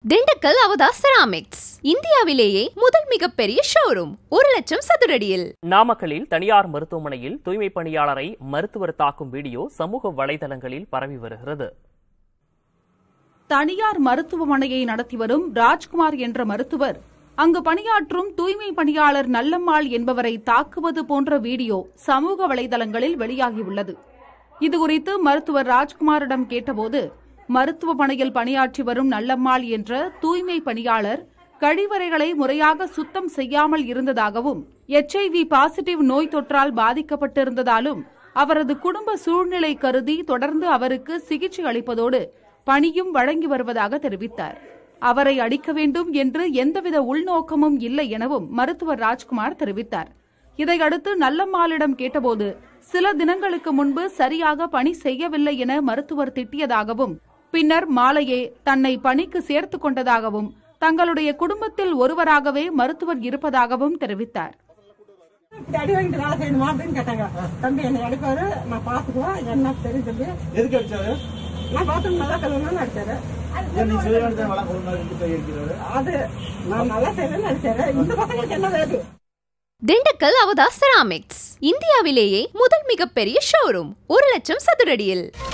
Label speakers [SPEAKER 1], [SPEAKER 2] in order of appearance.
[SPEAKER 1] திண்டுக்கல் அவதா செராமிக்ஸ் இந்தியாவிலேயே முதல் மிகப்பெரிய ஷோரூம் ஒரு லட்சம் சதுரடியில்
[SPEAKER 2] நாமக்கலில் தனியார் மருத்துவமனையில் தூய்மை பணியாளரை மருத்துவர் தாக்கும் வீடியோ சமூக வலைதளங்களில் பரவி வருகிறது
[SPEAKER 3] தனியார் மருத்துவமனையை நடத்தி வரும் ராஜ்குமார் என்ற மருத்துவர் அங்கு பணியாற்றும் தூய்மை பணியாளர் நல்லம்மாள் என்பவரை தாக்குவது போன்ற வீடியோ சமூக வலைதளங்களில் வெளியாகியுள்ளது இதுகுறித்து மருத்துவர் ராஜ்குமாரிடம் கேட்டபோது மருத்துவமனையில் பணியாற்றி வரும் நல்லம்மாள் என்ற தூய்மை பணியாளர் கழிவறைகளை முறையாக சுத்தம் செய்யாமல் இருந்ததாகவும் எச்ஐவி பாசிட்டிவ் நோய் தொற்றால் பாதிக்கப்பட்டிருந்ததாலும் அவரது குடும்ப சூழ்நிலை கருதி தொடர்ந்து அவருக்கு சிகிச்சை அளிப்பதோடு பணியும் வழங்கி வருவதாக தெரிவித்தார் அவரை அடிக்க வேண்டும் என்று எந்தவித உள்நோக்கமும் இல்லை எனவும் மருத்துவர் ராஜ்குமார் தெரிவித்தார் இதையடுத்து நல்லம்மாளிடம் கேட்டபோது சில தினங்களுக்கு முன்பு சரியாக பணி செய்யவில்லை என மருத்துவர் திட்டியதாகவும் பின்னர் மாலையே தன்னை பணிக்கு சேர்த்துக் கொண்டதாகவும் தங்களுடைய குடும்பத்தில் ஒருவராகவே மருத்துவர் இருப்பதாகவும் தெரிவித்தார்
[SPEAKER 4] இப்படி அடி வாங்கிட்டு வேலை செய்யணுமா அப்படின்னு கேட்டாங்க தம்பி என்னை அடிப்பாரு நான் பாத்துக்குவேன் என்ன தெரியும் தம்பி
[SPEAKER 5] எதுக்கு அடிச்சாரு
[SPEAKER 4] நான் பாத்ரூம் நல்லா கழுவணும்னு அடிச்சாரு
[SPEAKER 5] ஏன் நீ செய்ய வள கொண்டு இருக்கு கை இருக்கிறாரு
[SPEAKER 4] அது நான் நல்லா செய்யணும்னு அடிச்சாரு இந்த பசங்களுக்கு என்ன வேணும்
[SPEAKER 1] திண்டுக்கல் அவதா செராமிக்ஸ் இந்தியாவிலேயே முதல் மிகப்பெரிய ஷோரூம் ஒரு லட்சம் சதுரடியில்